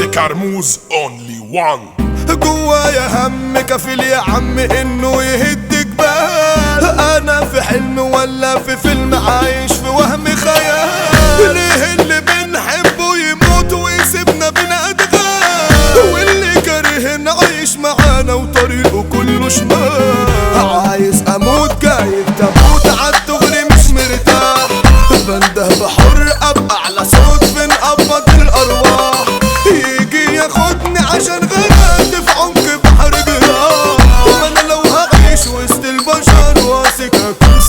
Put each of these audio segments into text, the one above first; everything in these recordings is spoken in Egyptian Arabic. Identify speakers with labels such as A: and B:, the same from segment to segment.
A: كرموز اونلي وان
B: جوايا هم كفيل يا عم انه يهد جبال انا في حلم ولا في فيلم عايش في وهم خيال ليه اللي بنحبه يموت ويسيبنا بلا ادغال واللي كارهنا عايش معانا وطريقه كله شمال عايز اموت جاي تموت عالدغري مش مرتاح بنده بحر ابقى على صوت بنقبض الارواح يجي ياخدني عشان غرقت في عمق بحر جراح وانا لو هعيش وسط البشر واثق اكون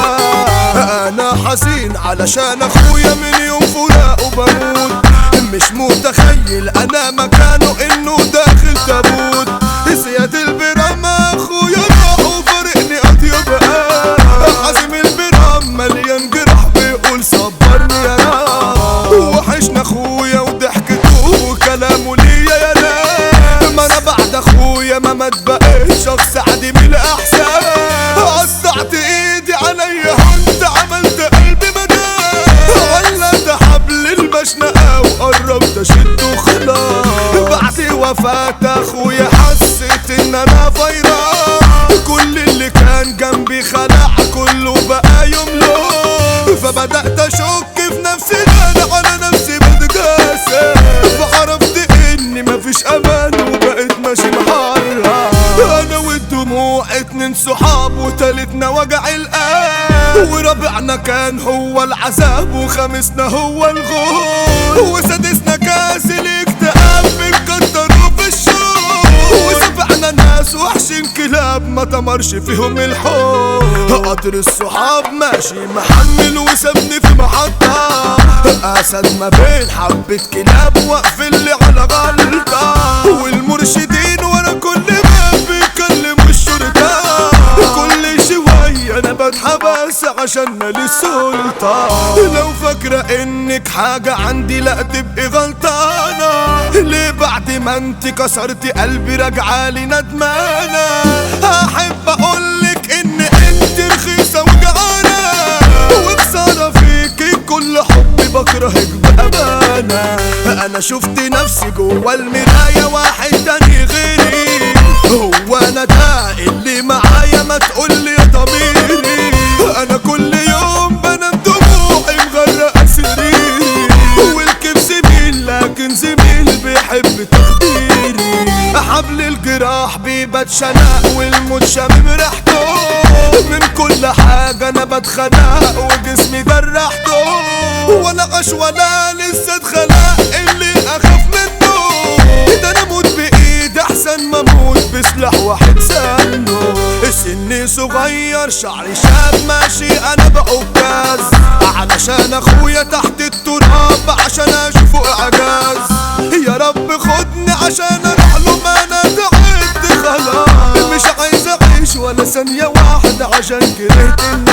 B: سفاح انا حزين علشان اخويا من يوم فراقه بموت مش متخيل انا مكانه انه داخل تابوت سياد البرام اخويا راح وفارقني اطيب قلب عازم البرام مليان جرح بيقول صبرني يا رب وحشنا اخويا وضحكته وكلامه ليا يا ناس ما انا بعد اخويا ما مات بقيت شخص عديم الاحساس قطعت ايدي عليا انت عملت قلبي مدام علقت حبل المشنقه وقربت اشده خلاص بعد وفاة اخويا حسيت ان انا فيران كل اللي كان جنبي خلع كله بقى يملك فبدأت اشك في نفسي إن انا على نفسي بتجاسس فعرفت اني مفيش امان وبقيت ماشي محرة انا والدموع اتنين صحاب وتالتنا وجع القلب ورابعنا كان هو العذاب وخامسنا هو الغول وسادسنا كاس الاكتئاب بنكتروا في الشوق وسبعنا ناس وحشين كلاب ما تمرش فيهم الحب قطر الصحاب ماشي محمل وسابني في محطة اسد ما بين حبة كلاب واقفين لي على غلطة والمرشدين ورا كل باب بيكلموا الشرطة كل شوية انا بتحبس عشان مالي السلطة لو فاكرة انك حاجة عندي لا تبقي غلطانة ليه بعد ما انت كسرتي قلبي راجعالي ندمانة احب اقولك ان انت رخيصة وجعانة وبصارة فيكي كل حبي بكرهك بأمانة انا شفت نفسي جوا المراية واحد تاني غيري هو انا ده اللي معايا ما تقولي يا ضميري انا كل يوم بنام دموعي مغرقة سريري والكيف زميل لكن زميل بيحب تخديري حبل الجراح بيبات شنق والموت شامم ريحته من كل حاجة انا بتخنق وجسمي جرحته ولا غش ولا لسه اتخلق اللي اخاف منه ده انا اموت بايد احسن ما اموت بسلاح واحد سنه سني صغير شعري شاب ماشي انا بعكاز علشان اخويا تحت التراب عشان اشوفه اعجاز يا رب خدني عشان اروح له ما انا تعبت خلاص مش عايز اعيش ولا ثانية واحدة عشان كرهت الناس